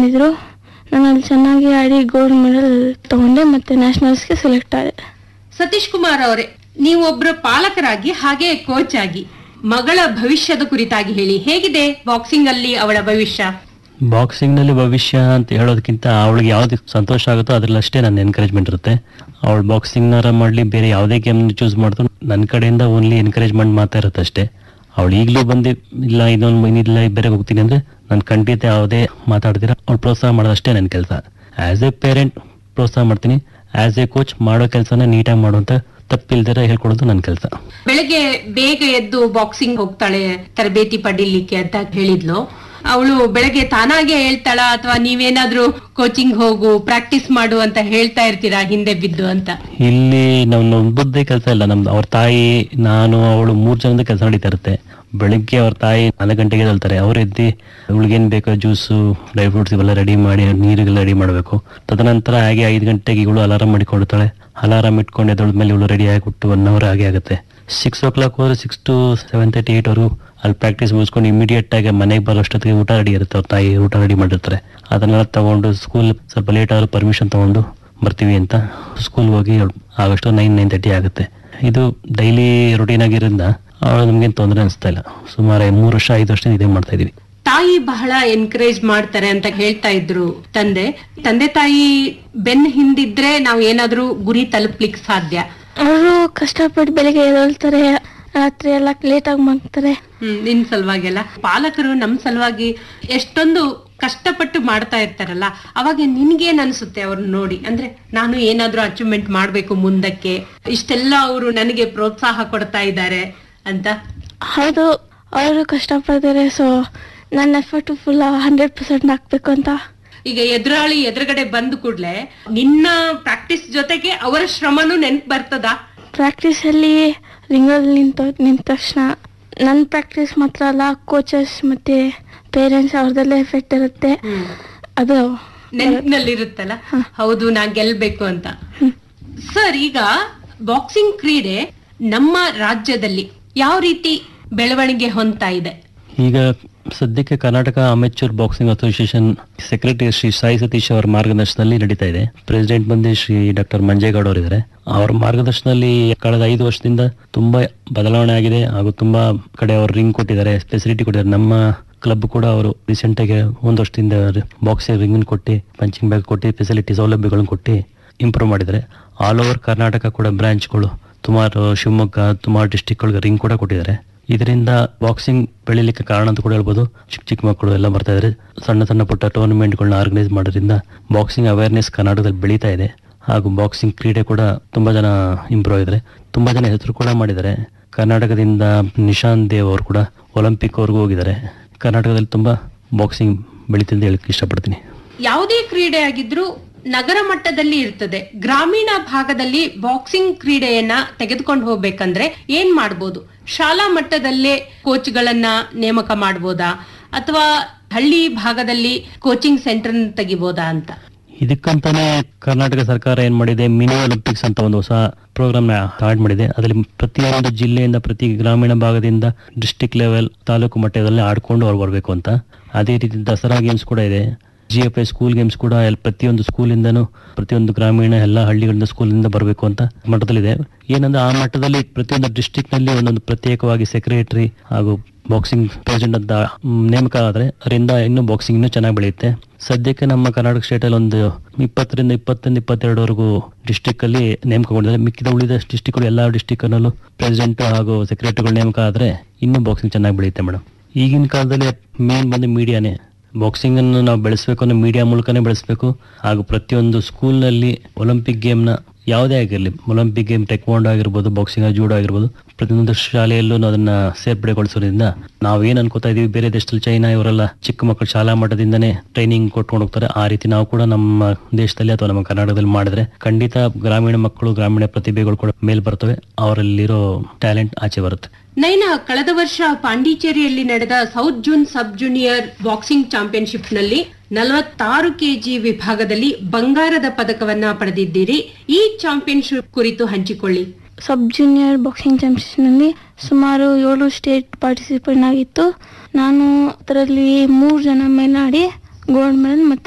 ಮಾಡಿದರು ನಾನು ಅಲ್ಲಿ ಚೆನ್ನಾಗಿ ಆಡಿ ಗೋಲ್ಡ್ ಮೆಡಲ್ ತಗೊಂಡೆ ಮತ್ತು ನ್ಯಾಷನಲ್ಸ್ಗೆ ಸೆಲೆಕ್ಟ್ ಆದೆ ಸತೀಶ್ ಕುಮಾರ್ ಅವರೇ ನೀವೊಬ್ರು ಪಾಲಕರಾಗಿ ಹಾಗೆ ಕೋಚ್ ಆಗಿ ಮಗಳ ಭವಿಷ್ಯದ ಕುರಿತಾಗಿ ಹೇಳಿ ಹೇಗಿದೆ ಬಾಕ್ಸಿಂಗ್ ಅಲ್ಲಿ ಅವಳ ಭವಿಷ್ಯ ಬಾಕ್ಸಿಂಗ್ ನಲ್ಲಿ ಭವಿಷ್ಯ ಅಂತ ಹೇಳೋದಕ್ಕಿಂತ ಅವಳಿಗೆ ಯಾವ್ದು ಸಂತೋಷ ಆಗುತ್ತೋ ಅದ್ರಲ್ಲಿ ಅಷ್ಟೇ ನನ್ನ ಎನ್ಕರೇಜ್ಮೆಂಟ್ ಇರುತ್ತೆ ಅವಳು ಬಾಕ್ಸಿಂಗ್ ನಾರ ಮಾಡ್ಲಿ ಬೇರೆ ಯಾವುದೇ ಗೇಮ್ ಚೂಸ್ ಮಾಡಿದ್ರು ನನ್ನ ಕಡೆಯಿಂದ ಓನ್ಲಿ ಎನ್ಕರೇಜ್ಮೆಂಟ್ ಮಾತ್ರ ಇರುತ್ತೆ ಅಷ್ಟೇ ಅವಳು ಈಗಲೂ ಬಂದು ಇಲ್ಲ ಇದೊಂದು ಇಲ್ಲ ಬೇರೆ ಹೋಗ್ತೀನಿ ಅಂದ್ರೆ ನಾನು ಖಂಡಿತ ಯಾವುದೇ ಮಾತಾಡ್ತೀರಾ ಅವ್ಳು ಪ್ರೋತ್ಸಾಹ ಮಾಡೋದಷ್ಟೇ ನನ್ನ ಕೆಲಸ ಆಸ್ ಎ ಪೇರೆಂಟ್ ಪ್ರೋತ್ಸಾಹ ಮಾಡ್ತೀನಿ ಆಸ್ ಎ ಕೋಚ್ ಮಾಡೋ ಕೆಲಸನ ನೀಟಾಗಿ ಮಾಡುವಂತ ತಪ್ಪಿಲ್ದಿರ ಹೇಳ್ಕೊಡೋದು ನನ್ನ ಕೆಲಸ ಬೆಳಗ್ಗೆ ಬೇಗ ಎದ್ದು ಬಾಕ್ಸಿಂಗ್ ಹೋಗ್ತಾಳೆ ತರಬೇತಿ ಪಡೀಲಿಕ್ಕೆ ಅಂತ ಹೇಳಿದ್ಲು ಅವಳು ಬೆಳಗ್ಗೆ ತಾನಾಗೆ ಹೇಳ್ತಾಳ ಅಥವಾ ನೀವೇನಾದ್ರೂ ಕೋಚಿಂಗ್ ಹೋಗು ಪ್ರಾಕ್ಟೀಸ್ ಮಾಡು ಅಂತ ಹೇಳ್ತಾ ಇರ್ತೀರಾ ಹಿಂದೆ ಬಿದ್ದು ಅಂತ ಇಲ್ಲಿ ನಾವು ನೊಬ್ಬದ್ದೇ ಕೆಲಸ ಇಲ್ಲ ನಮ್ದು ಅವ್ರ ತಾಯಿ ನಾನು ಅವಳು ಮೂರ್ ಜನದ ಕೆಲಸ ನಡೀತಾ ಇರುತ್ತೆ ಬೆಳಿಗ್ಗೆ ಅವ್ರ ತಾಯಿ ನಾಲ್ಕು ಗಂಟೆಗೆ ಎದ್ದೇಳ್ತಾರೆ ಅವ್ರು ಎದ್ದು ಇವಳಿಗೇನ್ ಬೇಕೋ ಜ್ಯೂಸು ಡ್ರೈ ಫ್ರೂಟ್ಸ್ ಇವೆಲ್ಲ ರೆಡಿ ಮಾಡಿ ನೀರಿಗೆಲ್ಲ ರೆಡಿ ಮಾಡಬೇಕು ತದನಂತರ ಹಾಗೆ ಐದು ಗಂಟೆಗೆ ಇವಳು ಅಲಾರಾಮ್ ಮಾಡಿಕೊಡ್ತಾಳೆ ಅಲಾರಾಮ್ ಇಟ್ಕೊಂಡು ಎದ್ದೊಳ್ಮೇಲೆ ಇವಳು ರೆಡಿ ಆಗಿಬಿಟ್ಟು ಒನ್ ಅವರ್ ಹಾಗೆ ಆಗುತ್ತೆ ಸಿಕ್ಸ್ ಓ ಕ್ಲಾಕ್ ಹೋದ್ರೆ six to seven thirty eight ಅವರು ಅಲ್ಲಿ ಪ್ರಾಕ್ಟೀಸ್ ಮುಗಿಸ್ಕೊಂಡು ಇಮಿಡಿಯೇಟ್ ಆಗಿ ಮನೆಗೆ ಬರೋಷ್ಟೊತ್ತಿಗೆ ಊಟ ರೆಡಿ ಇರುತ್ತೆ ಅವ್ರ ತಾಯಿ ಊಟ ರೆಡಿ ಮಾಡಿರ್ತಾರೆ ಅದನ್ನೆಲ್ಲ ತಗೊಂಡು ಸ್ಕೂಲ್ ಸ್ವಲ್ಪ ಲೇಟ್ ಆದ್ರೂ ಪರ್ಮಿಷನ್ ತಗೊಂಡು ಬರ್ತೀವಿ ಅಂತ ಸ್ಕೂಲ್ ಹೋಗಿ ಆಗಷ್ಟು ನೈನ್ ನೈನ್ ತರ್ಟಿ ಆಗುತ್ತೆ ಇದು ಡೈಲಿ ರೊಟೀನ್ ಆಗಿರೋದ್ರಿಂದ ಅವಳು ನಮ್ಗೇನು ತೊಂದರೆ ಅನಿಸ್ತಾ ಇಲ್ಲ ಸುಮಾರು ಮೂರು ವರ್ಷ ಐದು ವರ್ಷದಿಂದ ಇದೇ ಮಾಡ್ತಾ ಇದೀವಿ ತಾಯಿ ಬಹಳ ಎನ್ಕರೇಜ್ ಮಾಡ್ತಾರೆ ಅಂತ ಹೇಳ್ತಾ ಇದ್ರು ತಂದೆ ತಂದೆ ತಾಯಿ ಬೆನ್ ಹಿಂದಿದ್ರೆ ನಾವ್ ಏನಾದ್ರೂ ಗುರಿ ತಲುಪ್ಲಿಕ್ ಸಾಧ್ಯ ಅವರು ಕಷ್ಟಪಟ್ಟು ಬೆಳಿಗ್ಗೆ ಎದ್ದೇಳ್ತಾರೆ ರಾತ್ರಿ ಎಲ್ಲ ಲೇಟಾಗಿ ಮಗ್ತಾರೆ ಹ್ಮ್ ನಿನ್ ಸಲುವಾಗೆಲ್ಲ ಪಾಲಕರು ನಮ್ ಸಲುವಾಗಿ ಎಷ್ಟೊಂದು ಕಷ್ಟಪಟ್ಟು ಮಾಡ್ತಾ ಇರ್ತಾರಲ್ಲ ಅವಾಗ ನಿನ್ಗೇನ್ ಅನ್ಸುತ್ತೆ ಅವ್ರನ್ನ ನೋಡಿ ಅಂದ್ರೆ ನಾನು ಏನಾದ್ರೂ ಅಚೀವ್ಮೆಂಟ್ ಮಾಡ್ಬೇಕು ಮುಂದಕ್ಕೆ ಇಷ್ಟೆಲ್ಲ ಅವರು ನನಗೆ ಪ್ರೋತ್ಸಾಹ ಕೊಡ್ತಾ ಇದ್ದಾರೆ ಅಂತ ಹೌದು ಅವರು ಕಷ್ಟಪಡ್ತಾರೆ ಸೊ ನನ್ನ ಎಫರ್ಟು ಫುಲ್ ಹಂಡ್ರೆಡ್ ಪರ್ಸೆಂಟ್ ಹಾಕ್ಬೇಕು ಅಂತ ಈಗ ಎದುರಾಳಿ ಎದುರುಗಡೆ ಬಂದ ಕೂಡ್ಲೆ ನಿನ್ನ ಪ್ರಾಕ್ಟೀಸ್ ಜೊತೆಗೆ ಅವರ ಶ್ರಮನೂ ನೆನ್ಪ್ ಬರ್ತದ ಪ್ರಾಕ್ಟೀಸಲ್ಲಿ ರಿಂಗಲ್ಲಿ ನಿಂತ ನಿಂತ ತಕ್ಷಣ ನನ್ನ ಪ್ರಾಕ್ಟೀಸ್ ಮಾತ್ರ ಅಲ್ಲ ಕೋಚಸ್ ಮತ್ತು ಪೇರೆಂಟ್ಸ್ ಅವ್ರದ್ದೆಲ್ಲ ಎಫೆಕ್ಟ್ ಇರುತ್ತೆ ಅದು ನೆನಪಿನಲ್ಲಿರುತ್ತಲ್ಲ ಹೌದು ನಾ ಗೆಲ್ಬೇಕು ಅಂತ ಸರ್ ಈಗ ಬಾಕ್ಸಿಂಗ್ ಕ್ರೀಡೆ ನಮ್ಮ ರಾಜ್ಯದಲ್ಲಿ ಯಾವ ರೀತಿ ಬೆಳವಣಿಗೆ ಹೊಂದ್ತಾ ಇದೆ ಈಗ ಸದ್ಯಕ್ಕೆ Karnataka amateur boxing association secretary Shri Sai Satish ಅವರ ಮಾರ್ಗದರ್ಶನದಲ್ಲಿ ನಡೀತಾ ಇದೆ ಪ್ರೆಸಿಡೆಂಟ್ ಬಂದು ಶ್ರೀ ಡಾಕ್ಟರ್ ಮಂಜೇಗೌಡ ಅವರು ಇದ್ದಾರೆ ಅವರ ಮಾರ್ಗದರ್ಶನದಲ್ಲಿ ಕಳೆದ ಐದು ವರ್ಷದಿಂದ ತುಂಬಾ ಬದಲಾವಣೆ ಆಗಿದೆ ಹಾಗೂ ತುಂಬಾ ಕಡೆ ಅವರು ರಿಂಗ್ ಕೊಟ್ಟಿದ್ದಾರೆ ಫೆಸಿಲಿಟಿ ಕೊಟ್ಟಿದ್ದಾರೆ ನಮ್ಮ ಕ್ಲಬ್ ಕೂಡ ಅವರು ರೀಸೆಂಟ್ ಆಗಿ ಒಂದು ವರ್ಷದಿಂದ ಬಾಕ್ಸಿಂಗ್ ರಿಂಗ್ ಕೊಟ್ಟು ಪಂಚಿಂಗ್ ಬ್ಯಾಗ್ ಕೊಟ್ಟು ಫೆಸಿಲಿಟಿ ಸೌಲಭ್ಯಗಳನ್ನು ಕೊಟ್ಟು ಇಂಪ್ರೂವ್ ಮಾಡಿದ್ದಾರೆ ಆಲ್ ಓವರ್ ಕರ್ನಾಟಕ ಕೂಡ ಬ್ರಾಂಚ್ಗಳು ಸುಮಾರು ಶಿವಮೊಗ್ಗ ಸುಮಾರು ಡಿಸ್ಟಿಕ್ಗಳಿಗೆ ರಿಂಗ್ ಕೂಡ ಕೊಟ್ಟಿದ್ದಾರೆ ಇದರಿಂದ ಬಾಕ್ಸಿಂಗ್ ಬೆಳಿಲಿಕ್ಕೆ ಕಾರಣ ಅಂತ ಕೂಡ ಹೇಳ್ಬೋದು ಚಿಕ್ಕ ಚಿಕ್ಕ ಮಕ್ಕಳು ಎಲ್ಲ ಬರ್ತಾ ಇದ್ದಾರೆ ಸಣ್ಣ ಸಣ್ಣ ಪುಟ್ಟ ಟೂರ್ನಮೆಂಟ್ಗಳನ್ನ ಆರ್ಗನೈಸ್ ಮಾಡೋದ್ರಿಂದ ಬಾಕ್ಸಿಂಗ್ ಅವೇರ್ನೆಸ್ ಕರ್ನಾಟಕದಲ್ಲಿ ಬೆಳೀತಾ ಇದೆ ಹಾಗೂ ಬಾಕ್ಸಿಂಗ್ ಕ್ರೀಡೆ ಕೂಡ ತುಂಬಾ ಜನ ಇಂಪ್ರೂವ್ ಆಗಿದ್ದಾರೆ ತುಂಬಾ ಜನ ಹೆಸರು ಕೂಡ ಮಾಡಿದ್ದಾರೆ ಕರ್ನಾಟಕದಿಂದ ನಿಶಾಂತ್ ದೇವ್ ಅವರು ಕೂಡ ಒಲಿಂಪಿಕ್ ಅವ್ರಿಗೂ ಹೋಗಿದ್ದಾರೆ ಕರ್ನಾಟಕದಲ್ಲಿ ತುಂಬಾ ಬಾಕ್ಸಿಂಗ್ ಬೆಳೀತಿದೆ ಹೇಳಕ್ಕೆ ಇಷ್ಟಪಡ್ತೀನಿ ಯಾವುದೇ ಕ್ರೀಡೆ ಆಗಿದ್ರೂ ನಗರ ಮಟ್ಟದಲ್ಲಿ ಇರ್ತದೆ ಗ್ರಾಮೀಣ ಭಾಗದಲ್ಲಿ ಬಾಕ್ಸಿಂಗ್ ಕ್ರೀಡೆಯನ್ನ ತೆಗೆದುಕೊಂಡು ಹೋಗ್ಬೇಕಂದ್ರೆ ಏನ್ ಮಾಡ್ಬೋದು ಶಾಲಾ ಮಟ್ಟದಲ್ಲೇ ಕೋಚ್ಗಳನ್ನ ನೇಮಕ ಮಾಡ್ಬೋದಾ ಅಥವಾ ಹಳ್ಳಿ ಭಾಗದಲ್ಲಿ ಕೋಚಿಂಗ್ ಸೆಂಟರ್ ತೆಗಿಬೋದಾ ಅಂತ ಇದಕ್ಕಂತಾನೆ ಕರ್ನಾಟಕ ಸರ್ಕಾರ ಏನ್ ಮಾಡಿದೆ ಮಿನಿ ಒಲಿಂಪಿಕ್ಸ್ ಅಂತ ಒಂದು ಹೊಸ ಪ್ರೋಗ್ರಾಮ್ ಸ್ಟಾರ್ಟ್ ಮಾಡಿದೆ ಅದರಲ್ಲಿ ಪ್ರತಿಯೊಂದು ಜಿಲ್ಲೆಯಿಂದ ಪ್ರತಿ ಗ್ರಾಮೀಣ ಭಾಗದಿಂದ ಡಿಸ್ಟಿಕ್ ಲೆವೆಲ್ ತಾಲೂಕು ಮಟ್ಟದಲ್ಲಿ ಆಡ್ಕೊಂಡು ಅವ್ರು ಬರಬೇಕು ಅಂತ ಅದೇ ರೀತಿ ದಸರಾ ಗೇಮ್ಸ್ ಕೂಡ ಇದೆ G F I school games ಕೂಡ ಎಲ್- ಪ್ರತಿಯೊಂದು ಸ್ಕೂಲಿಂದನೂ ಪ್ರತಿಯೊಂದು ಗ್ರಾಮೀಣ ಎಲ್ಲ ಹಳ್ಳಿಗಳಿಂದ ಸ್ಕೂಲಿಂದ ಬರಬೇಕು ಅಂತ ಮಟ್ಟದಲ್ಲಿದೆ ಏನಂದ್ರೆ ಆ ಮಟ್ಟದಲ್ಲಿ ಪ್ರತಿಯೊಂದು ಡಿಸ್ಟಿಕ್ ನಲ್ಲಿ ಒಂದೊಂದು ಪ್ರತ್ಯೇಕವಾಗಿ ಸೆಕ್ರೆಟರಿ ಹಾಗೂ ಬಾಕ್ಸಿಂಗ್ ಪ್ರೆಸಿಡೆಂಟ್ ಅಂತ ಮ್, ನೇಮಕ ಆದ್ರೆ ಅದರಿಂದ ಇನ್ನೂ ಬಾಕ್ಸಿಂಗ್ ಇನ್ನೂ ಚೆನ್ನಾಗಿ ಬೆಳೆಯುತ್ತೆ ಸದ್ಯಕ್ಕೆ ನಮ್ಮ ಕರ್ನಾಟಕ ಸ್ಟೇಟ್ ಅಲ್ಲಿ ಒಂದು ಇಪ್ಪತ್ತರಿಂದ ಇಪ್ಪತ್ತೊಂದು ಇಪ್ಪತ್ತೆರಡವರೆಗೂ ಡಿಸ್ಟಿಕ್ ಅಲ್ಲಿ ನೇಮಕಗೊಂಡಿದ್ದಾರೆ ಮಿಕ್ಕಿದ ಉಳಿದ ಡಿಸ್ಟಿಕ್ ಎಲ್ಲ ಡಿಸ್ಟಿಕ್ ನಲ್ಲೂ ಪ್ರೆಸಿಡೆಂಟ್ ಹಾಗೂ ಸೆಕ್ರೆಟರಿಗಳು ನೇಮಕ ಆದ್ರೆ ಇನ್ನೂ ಬಾಕ್ಸಿಂಗ್ ಚೆನ್ನಾಗಿ ಬೆಳೆಯುತ್ತೆ ಮೇಡಮ್ ಈಗಿನ ಕಾಲದಲ್ಲಿ ಮೇನ್ ಬಂದು ಮೀಡಿಯಾನೇ ಬಾಕ್ಸಿಂಗ್ ಅನ್ನು ನಾವು ಬೆಳೆಸಬೇಕು ಅಂದ್ರೆ ಮೀಡಿಯಾ ಮೂಲಕನೇ ಬೆಳೆಸಬೇಕು ಹಾಗೂ ಪ್ರತಿಯೊಂದು ಸ್ಕೂಲ್ನಲ್ಲಿ ಒಲಿಂಪಿಕ್ ಗೇಮ್ನ ಯಾವುದೇ ಆಗಿರಲಿ ಒಲಿಂಪಿಕ್ ಗೇಮ್ ಟೆಕ್ವಾಂಡ್ ಆಗಿರ್ಬೋದು ಬಾಕ್ಸಿಂಗ್ ಜೂಡೋ ಆಗಿರ್ಬೋದು ಪ್ರತಿಯೊಂದು ಶಾಲೆಯಲ್ಲೂ ಅದನ್ನ ಸೇರ್ಪಡೆಗೊಳಿಸೋದ್ರಿಂದ ನಾವು ಏನ್ ಅನ್ಕೋತಾ ಇದೀವಿ ಬೇರೆ ದೇಶದಲ್ಲಿ ಚೈನಾ ಇವರೆಲ್ಲ ಚಿಕ್ಕ ಮಕ್ಕಳು ಶಾಲಾ ಮಟ್ಟದಿಂದನೇ ಟ್ರೈನಿಂಗ್ ಕೊಟ್ಕೊಂಡು ಹೋಗ್ತಾರೆ ಆ ರೀತಿ ನಾವು ಕೂಡ ನಮ್ಮ ದೇಶದಲ್ಲಿ ಅಥವಾ ನಮ್ಮ ಕರ್ನಾಟಕದಲ್ಲಿ ಮಾಡಿದ್ರೆ ಖಂಡಿತ ಗ್ರಾಮೀಣ ಮಕ್ಕಳು ಗ್ರಾಮೀಣ ಪ್ರತಿಭೆಗಳು ಕೂಡ ಮೇಲ್ ಬರ್ತವೆ ಅವರಲ್ಲಿರೋ ಟ್ಯಾಲೆಂಟ್ ಆಚೆ ಬರುತ್ತೆ ನೈನಾ ಕಳೆದ ವರ್ಷ ಪಾಂಡಿಚೇರಿಯಲ್ಲಿ ನಡೆದ south zone sub junior boxing championship ನಲ್ಲಿ ನಲವತ್ತಾರು ಕೆಜಿ ವಿಭಾಗದಲ್ಲಿ ಬಂಗಾರದ ಪದಕವನ್ನ ಪಡೆದಿದ್ದೀರಿ ಈ ಚಾಂಪಿಯನ್ಶಿಪ್ ಕುರಿತು ಹಂಚಿಕೊಳ್ಳಿ ಸಬ್ ಜೂನಿಯರ್ ಬಾಕ್ಸಿಂಗ್ ಚಾಂಪಿಯನ್ಶಿಪ್ನಲ್ಲಿ ಸುಮಾರು ಏಳು ಸ್ಟೇಟ್ ಪಾರ್ಟಿಸಿಪೇಟ್ ಆಗಿತ್ತು ನಾನು ಅದರಲ್ಲಿ ಮೂರು ಜನ ಮೇಲಾಡಿ ಗೋಲ್ಡ್ ಮೆಡಲ್ ಮತ್ತು